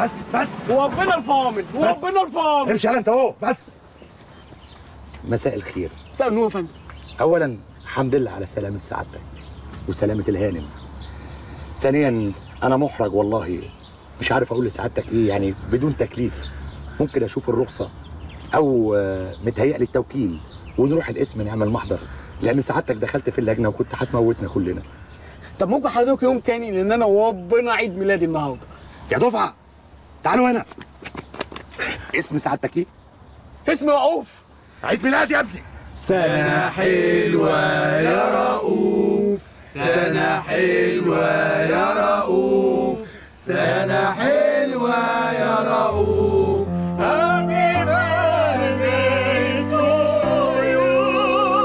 بس بس وربنا الفاضل وربنا الفاضل امشي يلا انت اهو بس مساء الخير مساء النور يا فندم اولا الحمد لله على سلامه سعادتك وسلامه الهانم ثانيا انا محرج والله مش عارف اقول لسعادتك ايه يعني بدون تكليف ممكن اشوف الرخصه او آه، متهيألي التوكيل ونروح القسم نعمل محضر لان سعادتك دخلت في اللجنه وكنت هتموتنا كلنا طب ممكن حضرتك يوم تاني لان انا وربنا عيد ميلادي النهارده يا دفعه تعالوا هنا اسم سعادتك ايه اسمي رؤوف عيد ميلاد يا ابني سنة حلوة يا رؤوف سنة حلوة يا رؤوف سنة حلوة يا رؤوف Happy birthday to you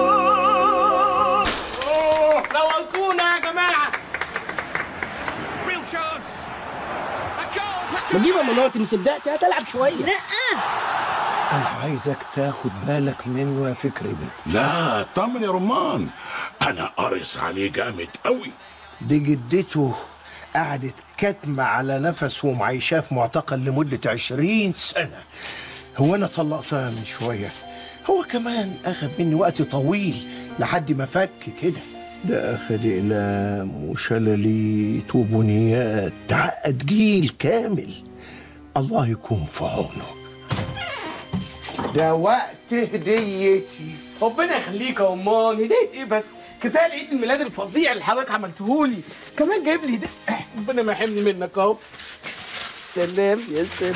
نورتونا يا جماعه بجيب مناطي مصدقتي هتلعب شويه لا انا عايزك تاخد بالك منه يا فكري بيه لا اطمن يا رمان انا قارص عليه جامد قوي دي جدته قعدت كاتمة على نفس ومعيشاه في معتقل لمدة عشرين سنة هو أنا طلقتها من شوية هو كمان أخذ مني وقت طويل لحد ما فك كده ده أخذ إقلام وشلاليت وبنيات تعقد جيل كامل الله يكون في عونه ده وقت هديتي ربنا يخليك يا امان هديه ايه بس كفايه العيد الميلاد الفظيع اللي حضرتك عملتهولي كمان جايب لي هديه ربنا ما يحرمني منك اهو سلام يا سلام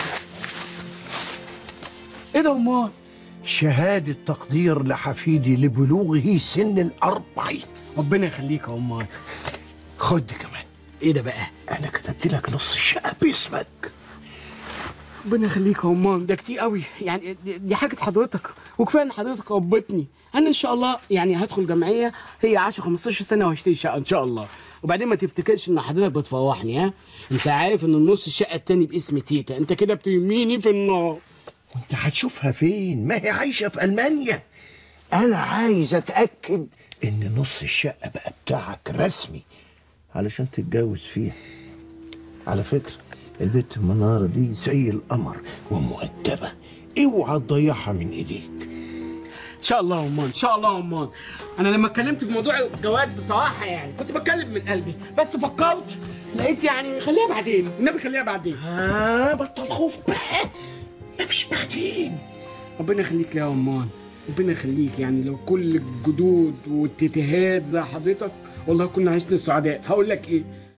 ايه ده يا امان شهادة تقدير لحفيدي لبلوغه سن الأربعين ربنا يخليك يا امان خد دي كمان ايه ده بقى أنا كتبت لك نص الشقة باسمك ربنا يخليك يا امان ده كتير قوي يعني دي- دي حاجه حضرتك وكفايه ان حضرتك ربتني انا ان شاء الله يعني هدخل جمعيه هي 10 15 سنه وهشتري شقه ان شاء الله وبعدين ما تفتكرش ان حضرتك بتفوحني ها انت عارف ان النص الشقه التاني باسم تيتا انت كده بترميني في النار وانت هتشوفها فين ما هي عايشة في ألمانيا أنا عايز أتأكد إن نص الشقة بقى بتاعك رسمي علشان تتجوز فيها على فكرة البت منارة دي زي القمر ومؤدبة اوعى تضيعها من ايديك ان شاء الله يا امان ان شاء الله يا امان انا لما اتكلمت في موضوع الجواز بصراحه يعني كنت بتكلم من قلبي بس فكرت لقيت يعني خليها بعدين النبي خليها بعدين ها بطل خوف بقى مفيش بعدين ربنا يخليك لي يا امان ربنا يخليك يعني لو كل الجدود والتتهات زي حضرتك والله كنا عشنا سعداء هقول لك ايه